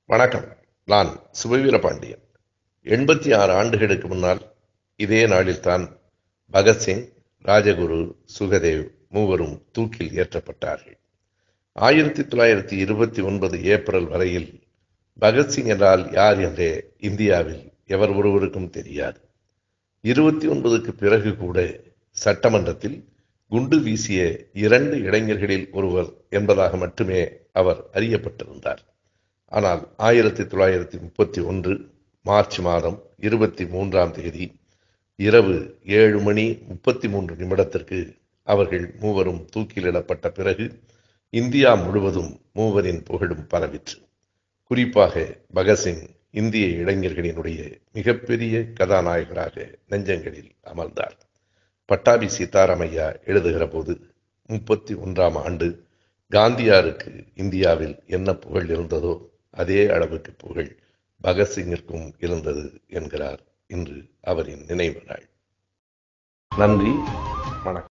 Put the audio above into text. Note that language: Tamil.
வணக்கம் நான் சுபவீரபாண்டியன் எண்பத்தி ஆறு ஆண்டுகளுக்கு முன்னால் இதே நாளில்தான் பகத்சிங் ராஜகுரு சுகதேவ் மூவரும் தூக்கில் ஏற்றப்பட்டார்கள் ஆயிரத்தி தொள்ளாயிரத்தி இருபத்தி ஒன்பது ஏப்ரல் வரையில் பகத்சிங் என்றால் யார் என்றே இந்தியாவில் எவர் ஒருவருக்கும் தெரியாது இருபத்தி ஒன்பதுக்கு பிறகு கூட சட்டமன்றத்தில் குண்டு வீசிய இரண்டு இளைஞர்களில் ஒருவர் என்பதாக மட்டுமே அவர் அறியப்பட்டிருந்தார் ஆனால் ஆயிரத்தி தொள்ளாயிரத்தி முப்பத்தி ஒன்று மார்ச் மாதம் இருபத்தி மூன்றாம் தேதி இரவு ஏழு மணி முப்பத்தி மூன்று நிமிடத்திற்கு அவர்கள் மூவரும் தூக்கிலிடப்பட்ட பிறகு இந்தியா முழுவதும் மூவரின் புகழும் பரவிற்று குறிப்பாக பகத்சிங் இந்திய இளைஞர்களினுடைய மிகப்பெரிய கதாநாயகராக நெஞ்சங்களில் அமர்ந்தார் பட்டாபி சீதாராமையா எழுதுகிற போது முப்பத்தி ஒன்றாம் ஆண்டு காந்தியாருக்கு இந்தியாவில் என்ன புகழ் இருந்ததோ அதே அளவுக்கு புகழ் பகத்சிங்கிற்கும் இருந்தது என்கிறார் இன்று அவரின் நினைவு நாள் நன்றி வணக்கம்